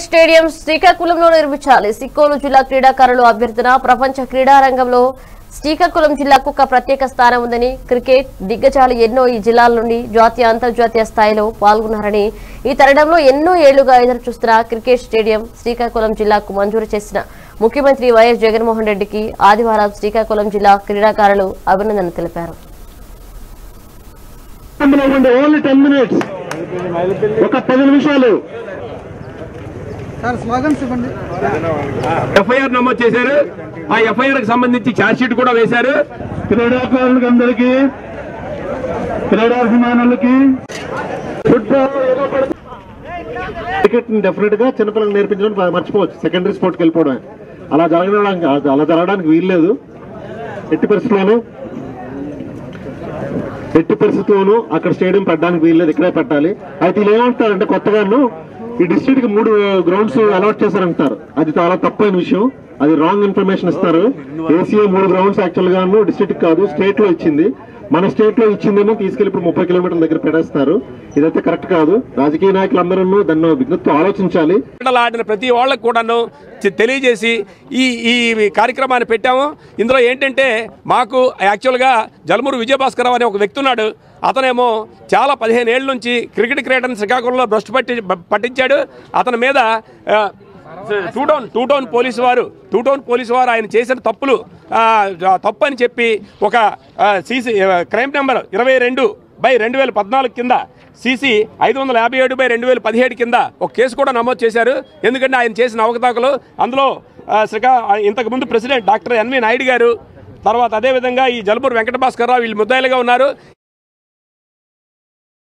stadium శ్రీకాకుళంలో నిర్మించాలి సిక్కోలు జిల్లా క్రీడాకారులు అభ్యర్థన ప్రపంచ క్రీడా రంగంలో శ్రీకాకుళం జిల్లాకు ఒక ప్రత్యేక స్థానం ఉందని క్రికెట్ దిగ్గజాలు ఎన్నో ఈ జిల్లాల నుండి జాతీయ అంతర్జాతీయ స్థాయిలో పాల్గొన్నారని ఈ తరుణంలో ఎన్నో ఏళ్లుగా ఎదురు చూస్తున్న క్రికెట్ స్టేడియం శ్రీకాకుళం జిల్లాకు మంజూరు చేసిన ముఖ్యమంత్రి వైఎస్ జగన్మోహన్ రెడ్డికి ఆదివారం శ్రీకాకుళం జిల్లా క్రీడాకారులు అభినందనలు తెలిపారు అందులో ఉండే ఓన్లీ టెన్ మినిట్స్ ఒక పది నిమిషాలు సార్ స్లోగన్స్ ఇవ్వండి ఎఫ్ఐఆర్ నమోదు చేశారు ఆ ఎఫ్ఐఆర్ కి సంబంధించి ఛార్జ్ షీట్ కూడా వేశారు క్రీడాకారులకు అందరికీ క్రీడాభిమానులకి ఫుట్బాల్ క్రికెట్ డెఫినెట్ గా చిన్నపిల్లలకు నేర్పించడం మర్చిపోవచ్చు సెకండరీ స్పోర్ట్కి వెళ్ళిపోవడం అలా జరగడానికి అలా జరగడానికి వీల్లేదు ఎట్టి పరిస్థితుల్లోనూ ఎట్టి పరిస్థితుల్లోనూ అక్కడ స్టేడియం పెట్టడానికి వీల్లేదు ఇక్కడే పెట్టాలి అయితే వీళ్ళు ఏమంటారంటే కొత్తగాను ఈ డిస్ట్రిక్ట్ కి మూడు గ్రౌండ్స్ అలాట్ చేశారంటారు అది చాలా తప్పైన విషయం అది రాంగ్ ఇన్ఫర్మేషన్ ఇస్తారు ఏసీఏ మూడు గ్రౌండ్స్ యాక్చువల్ గాను డిస్ట్రిక్ట్ కాదు స్టేట్ లో ఇచ్చింది మన స్టేట్ లో ఇచ్చిందేమో తీసుకెళ్లి ఇప్పుడు ముప్పై కిలోమీటర్ల దగ్గర పెట్టేస్తారు ఇదైతే కరెక్ట్ కాదు రాజకీయ నాయకులందరూ దాన్ని విజ్ఞప్తి ఆలోచించాలి క్రీడలు ఆడిన ప్రతి వాళ్ళకు కూడాను చి- తెలియజేసి ఈ ఈ కార్యక్రమాన్ని పెట్టాము ఇందులో ఏంటంటే మాకు యాక్చువల్గా జలమూరు విజయభాస్కరరావు అనే ఒక వ్యక్తి ఉన్నాడు అతనేమో చాలా పదిహేను ఏళ్ళ నుంచి క్రికెట్ క్రీడను శ్రీకాకుళంలో భ్రష్టు పట్టి పట్టించాడు అతని మీద ఆ, two town two town police వారు టూ టౌన్ పోలీసు వారు ఆయన చేసిన తప్పులు ఆ, తప్పు అని చెప్పి ఒక సీసీ క్రైమ్ నెంబర్ ఇరవై రెండు బై రెండు వేల పద్నాలుగు కింద సీసీ ఐదు వందల యాభై ఏడు బై రెండు వేల పదిహేడు కింద ఒక కేసు కూడా నమోదు చేశారు ఎందుకంటే ఆయన చేసిన అవకతవకలు అందులో ఆ, శ్రీకా ఇంతకుముందు ప్రెసిడెంట్ డాక్టర్ ఎన్వి నాయుడు గారు తర్వాత అదేవిధంగా ఈ జలపూర్ వెంకట భాస్కర్ రావు వీళ్ళు ముద్దాయిలుగా ఉన్నారు